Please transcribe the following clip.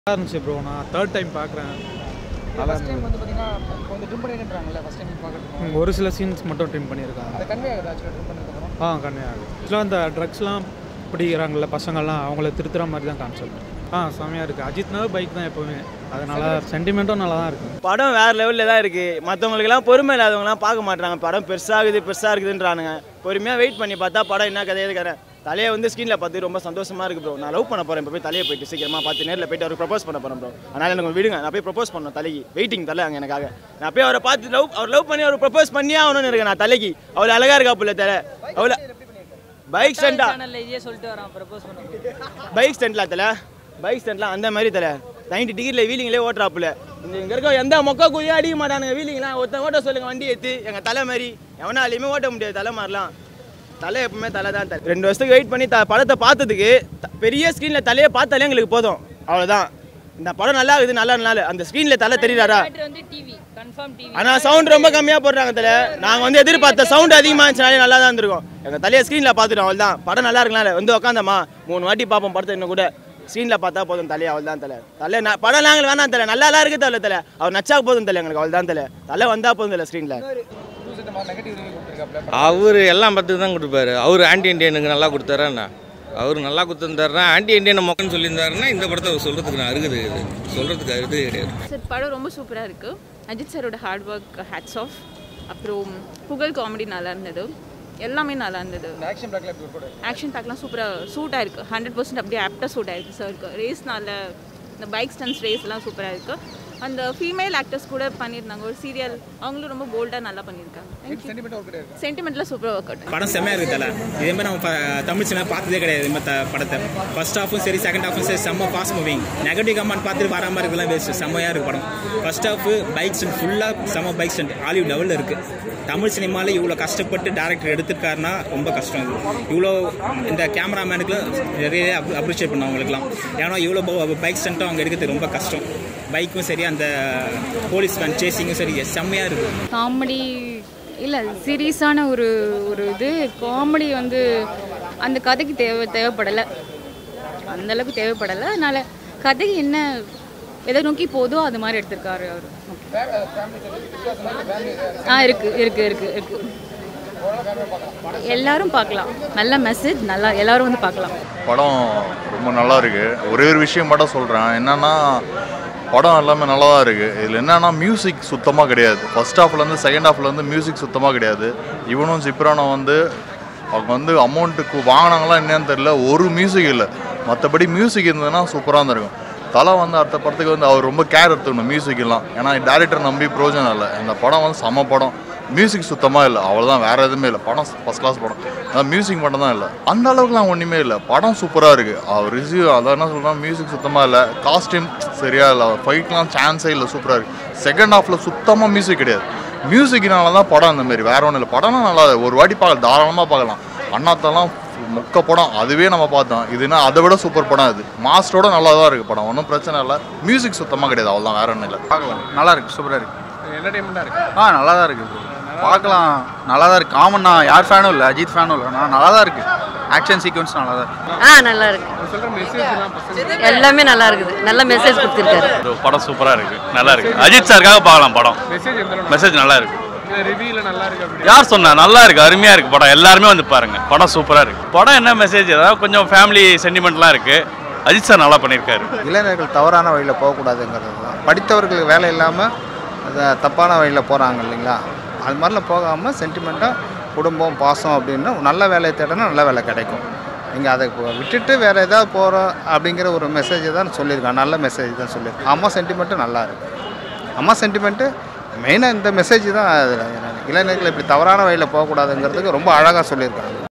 நல்லா இருந்துச்சு ப்ரோ நான் தேர்ட் டைம் பார்க்குறேன் நல்லா ஃபஸ்ட் டைம் வந்து பார்த்தீங்கன்னா இப்போ வந்து ட்ரிம் பண்ணிடுறாங்கல்ல ஃபஸ்ட் டைம் பார்க்குறதுக்கு இருந்துச்சு. ஒரு சில சீன்ஸ் மட்டும் ட்ரிம் பண்ணியிருக்காங்க அது கன்வே ஆகுது ஆக்சுவலாக ட்ரிம் பண்ணதுக்கப்புறம் ஆ கண்மையாக ஆக்சுவலாக அந்த ட்ரக்ஸ்லாம் பிடிக்கிறாங்கல்ல பசங்கள்லாம் அவங்கள திருத்துற மாதிரி தான் கான்செப்ட் ஆ செம்மையாக இருக்குது அஜித்னாவே பைக் தான் எப்போவுமே அதனால சென்டிமெண்ட்டும் நல்லா தான் இருக்குது படம் வேறு லெவலில் தான் இருக்குது மற்றவங்களுக்குலாம் பொறுமை இல்லாதவங்கலாம் பார்க்க மாட்றாங்க படம் பெருசாகுது பெருசாக இருக்குதுன்றானுங்க பொறுமையாக வெயிட் பண்ணி பார்த்தா படம் என்ன கதையாது கதை தலையை வந்து ஸ்க்ரீனில் பார்த்து ரொம்ப சந்தோஷமாக இருக்குது ப்ரோ நான் லவ் பண்ண போகிறேன் இப்போ போய் தலையை போயிட்டு சீக்கிரமாக பார்த்து நேரில் போயிட்டு அவருக்கு ப்ரப்போஸ் பண்ண போகிறேன் ப்ரோ அதனால் எனக்கு விடுங்க நான் போய் ப்ரப்போஸ் பண்ணணும் தலைக்கு வெயிட்டிங் தலை அங்கே எனக்காக நான் போய் அவரை பார்த்து லவ் அவர் லவ் பண்ணி அவர் ப்ரப்போஸ் பண்ணியே ஆகணும்னு இருக்கேன் நான் தலைக்கு அவ்வளோ அழகாக இருக்கா புள்ள தலை அவ்வளோ பைக் ஸ்டண்டா சேனல்ல இதே சொல்லிட்டு வரான் ப்ரப்போஸ் பண்ண பைக் ஸ்டண்ட்ல தல பைக் ஸ்டண்ட்லாம் அந்த மாதிரி தல நைன்டி டிகிரியில் வீலிங்லேயே ஓட்டுறாப்புல இந்த இங்கே இருக்க எந்த மொக்க குதியும் அடிக்க மாட்டானுங்க வீலிங்லாம் ஒருத்தன் ஓட்ட சொல்லுங்க வண்டி ஏற்றி எங்கள் தலை மாதிரி எவனாலையுமே ஓட்ட முடியாது தலை மாதிரிலாம் தலை எப்பவுமே தலை தான் தலை ரெண்டு வருஷத்துக்கு வெயிட் பண்ணி த படத்தை பார்த்ததுக்கு த- பெரிய ஸ்க்ரீனில் தலையை பார்த்தாலே எங்களுக்கு போதும் அவ்வளோதான் இந்த படம் நல்லா இருக்குது நல்லா நல்லா அந்த ஸ்க்ரீனில் தலை தெரியுறாரா தேட்டர் வந்து டிவி கன்ஃபார்ம் டிவி ஆனால் சவுண்ட் ரொம்ப கம்மியாக போடுறாங்க தலை நாங்கள் வந்து எதிர்பார்த்த சவுண்ட் அதிகமாக இருந்துச்சுனாலே நல்லா தான் இருந்திருக்கும் எங்கள் தலையை ஸ்க்ரீனில் பார்த்துட்டோம் அவள் தான் படம் நல்லா இருக்குனால வந்து உட்காந்தம்மா மூணு வாட்டி பார்ப்போம் படத்தை இன்னும் கூட ஸ்க்ரீனில் பார்த்தா போதும் தலையை அவள் தான் தலை தலை நான் படம் நாங்கள் வேணாம் தலை நல்லா இருக்கு தலை தலை அவர் நச்சா போதும் தலை எங்களுக்கு அவள் தான் தலை தலை வந்தால் போதும் தலை ஸ்க்ரீனில் டூ செட் மாதிரி நெகட்டிவ் ரிவ்யூ கொடுத்துருக்காப்ல அவர் எல்லாம் பத்துக்கு தான் கொடுப்பாரு அவர் ஆன்டி இண்டியனுக்கு நல்லா கொடுத்தாரா என்ன அவர் நல்லா கொடுத்துருந்தாருன்னா ஆன்டி இண்டியன் மொக்கன்னு சொல்லியிருந்தாருன்னா இந்த படத்தை அவர் சொல்கிறதுக்கு நான் அருகுது இது சொல்கிறதுக்கு அருகுது கிடையாது சார் படம் ரொம்ப சூப்பராக இருக்குது அஜித் சாரோட ஹார்ட் ஒர்க் ஹேட்ஸ் ஆஃப் அப்புறம் புகழ் காமெடி நல்லா இருந்தது எல்லாமே நல்லா இருந்தது இந்த ஆக்ஷன் பிளாக்ல எப்படி கூட ஆக்ஷன் பேக்லாம் சூப்பராக சூட் ஆயிருக்கு ஹண்ட்ரட் பர்சன்ட் அப்படியே ஆப்டாக சூட் ஆயிருக்கு சார் ரேஸ்னால இந்த பைக் ஸ்டன்ஸ் ரேஸ்லாம் சூப்பராக இருக்குது அந்த ஃபீமேல் ஆக்டர்ஸ் கூட பண்ணியிருந்தாங்க ஒரு சீரியல் அவங்களும் ரொம்ப போல்டாக நல்லா பண்ணியிருக்காங்க சென்டிமெண்ட் ஒர்க் கிடையாது சென்டிமெண்ட்லாம் சூப்பராக ஒர்க் அவுட் படம் செம்மையாக இருக்குது தலை இதே மாதிரி நம்ம ப- தமிழ் சினிமா பார்த்ததே கிடையாது இந்த மாதிரி த- படத்தை ஃபர்ஸ்ட் ஹாஃபும் சரி செகண்ட் ஹாஃபும் சரி செம்ம ஃபாஸ்ட் மூவிங் நெகட்டிவ் கமெண்ட் பார்த்துட்டு வராமல் இருக்கலாம் வேஸ்ட் செம்மையாக இருக்கு படம் ஃபர்ஸ்ட் ஹாஃப் பைக் ஸ்டண்ட் ஃபுல்லாக செம்ம பைக் ஸ்டண்ட் ஹாலிவுட் லெவலில் இருக்குது தமிழ் சினிமாவில் இவ்வளோ கஷ்டப்பட்டு டேரக்டர் எடுத்திருக்காருன்னா ரொம்ப கஷ்டம் இது இவ்வளோ இந்த கேமராமேனுக்கு நிறைய அப்ரிஷியேட் பண்ணோம் அவங்களுக்குலாம் ஏன்னா இவ்வளோ பைக் ஸ்டண்ட்டும் அவங்க எடுக்கிறது ரொம்ப கஷ்டம் பைக்கும் சரி அந்த போலீஸ் வேன் சேசிங்கும் சரி செம்மையாக இருக்குது காமெடி இல்லை சீரியஸான ஒரு ஒரு இது காமெடி வந்து அந்த கதைக்கு தேவை தேவைப்படலை அந்த அளவுக்கு தேவைப்படலை அதனால் கதைக்கு என்ன எதை நோக்கி போதோ அது மாதிரி எடுத்திருக்காரு அவர் ஆ இருக்கு இருக்கு இருக்கு இருக்கு எல்லாரும் பார்க்கலாம் நல்ல மெசேஜ் நல்லா எல்லாரும் வந்து பார்க்கலாம் படம் ரொம்ப நல்லா இருக்கு ஒரே ஒரு விஷயம் மட்டும் சொல்கிறேன் என்னன்னா படம் எல்லாமே நல்லா தான் இருக்குது இதில் என்னன்னா மியூசிக் சுத்தமாக கிடையாது ஃபர்ஸ்ட் ஹாஃப்லேருந்து செகண்ட் ஹாஃப்லேருந்து மியூசிக் சுத்தமாக கிடையாது இவனும் சிப்ரானும் வந்து அவங்க வந்து அமௌண்ட்டுக்கு வாங்கினாங்களா என்னன்னு தெரியல ஒரு மியூசிக் இல்லை மற்றபடி மியூசிக் இருந்ததுன்னா சூப்பராக இருந்திருக்கும் தலை வந்து அடுத்த படத்துக்கு வந்து அவர் ரொம்ப கேர் எடுத்துக்கணும் மியூசிக் எல்லாம் ஏன்னா டேரக்டர் நம்பி பிரயோஜனம் இல்லை இந்த படம் வந்து செம படம் மியூசிக் சுத்தமாக இல்லை அவ்வளோதான் வேறு எதுவுமே இல்லை படம் ஃபஸ்ட் கிளாஸ் படம் அதான் மியூசிக் மட்டும் தான் இல்லை அந்த அளவுக்குலாம் ஒன்றுமே இல்லை படம் சூப்பராக இருக்குது அவர் ரிவ்யூ அதான் என்ன சொல்கிறேன் மியூசிக் சுத்தமாக இல்லை காஸ்டியூம் சரியா இல்லை ஃபைட்லாம் சான்ஸே இல்லை சூப்பராக இருக்குது செகண்ட் ஹாஃபில் சுத்தமாக மியூசிக் கிடையாது மியூசிக்னால தான் படம் அந்த மாதிரி வேற ஒன்றும் இல்லை படம்லாம் நல்லா இருக்கு. ஒரு வாட்டி பார்க்கலாம் தாராளமாக பார்க்கலாம் அண்ணாத்தெல்லாம் மொக்க படம் அதுவே நம்ம பார்த்தோம் இதுனா அதை விட சூப்பர் படம் இது மாஸ்டரோட நல்லா தான் இருக்குது படம் ஒன்றும் பிரச்சனை இல்லை மியூசிக் சுத்தமாக கிடையாது அவ்வளோதான் வேற ஒன்றும் இல்லை பார்க்கலாம் நல்லா இருக்கு சூப்பராக இருக்கு என்டர்டைன்மெண்ட்டாக இருக்கு ஆ நல்லா தான் இருக்கு bro. பார்க்கலாம் நல்லா தான் இருக்கு காமன் நான் யார் ஃபேனும் இல்லை அஜித் ஃபேனும் இல்லை நான் நல்லா தான் இருக்கு ஆக்ஷன் சீக்வன்ஸ் நல்லா தான் இருக்கு ஆ நல்லா இருக்கு சொல்கிற மெசேஜ்லாம் பசங்க எல்லாமே நல்லா இருக்குது நல்ல மெசேஜ் கொடுத்துருக்காரு படம் சூப்பராக இருக்குது நல்லா இருக்குது அஜித் சாருக்காக பார்க்கலாம் படம் மெசேஜ் எந்த அளவுக்கு மெசேஜ் நல்லா இருக்கு இந்த ரிவ்யூவில் நல்லா இருக்கு அப்படி யார் சொன்னா நல்லா இருக்கு அருமையா இருக்கு படம் எல்லாருமே வந்து பாருங்க படம் சூப்பரா இருக்கு படம் என்ன மெசேஜ் ஏதாவது கொஞ்சம் ஃபேமிலி சென்டிமெண்ட்லாம் இருக்கு அஜித் சார் நல்லா பண்ணியிருக்காரு இளைஞர்கள் தவறான வழியில் போகக்கூடாதுங்கிறது தான் படித்தவர்களுக்கு வேலை இல்லாமல் அதை தப்பான வழியில் போகிறாங்க இல்லைங்களா அது மாதிரிலாம் போகாமல் சென்டிமெண்ட்டாக குடும்பம் பாசம் அப்படின்னா நல்ல வேலையை தேடினா நல்ல வேலை கிடைக்கும் நீங்கள் அதை இப்போ விட்டுட்டு வேறு ஏதாவது போகிறோம் அப்படிங்கிற ஒரு மெசேஜை தான் சொல்லியிருக்கான் நல்ல மெசேஜ் தான் சொல்லியிருக்கேன் அம்மா சென்டிமெண்ட்டு நல்லா இருக்கு அம்மா சென்டிமெண்ட்டு மெயினாக இந்த மெசேஜ் தான் அதில் இளைஞர்கள் இப்படி தவறான வழியில் போகக்கூடாதுங்கிறதுக்கு ரொம்ப அழகாக சொல்லியிருக்காங்க